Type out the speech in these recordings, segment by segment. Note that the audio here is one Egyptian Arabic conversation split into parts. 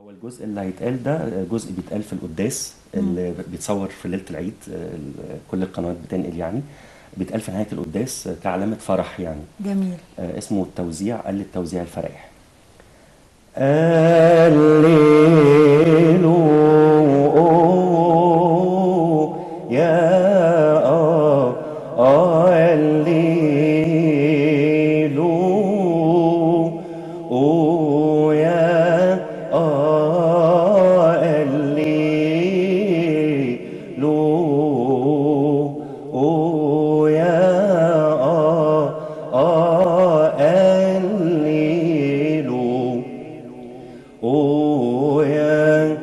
هو الجزء اللي هيتقال ده جزء بيتقال في القداس اللي بيتصور في ليله العيد ال- كل القنوات بتنقل يعني بيتقال في نهايه القداس كعلامه فرح يعني جميل آه، اسمه التوزيع قال التوزيع الفرح هللويا يا آه هللويا آه هللويا آه آه هللويا O ja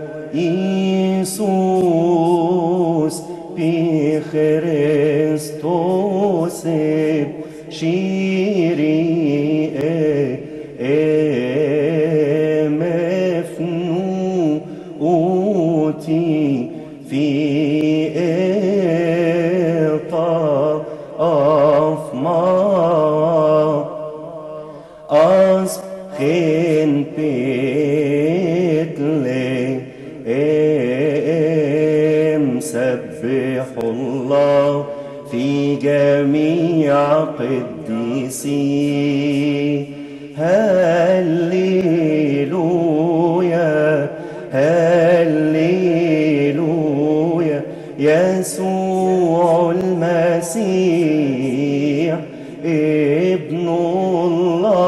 Iisus pi Christus eb shiri e emefnu uti fi eta afma از خين بيتلهم سبح الله في جميع قديسيه هللويا هللويا يسوع المسيح ابن الله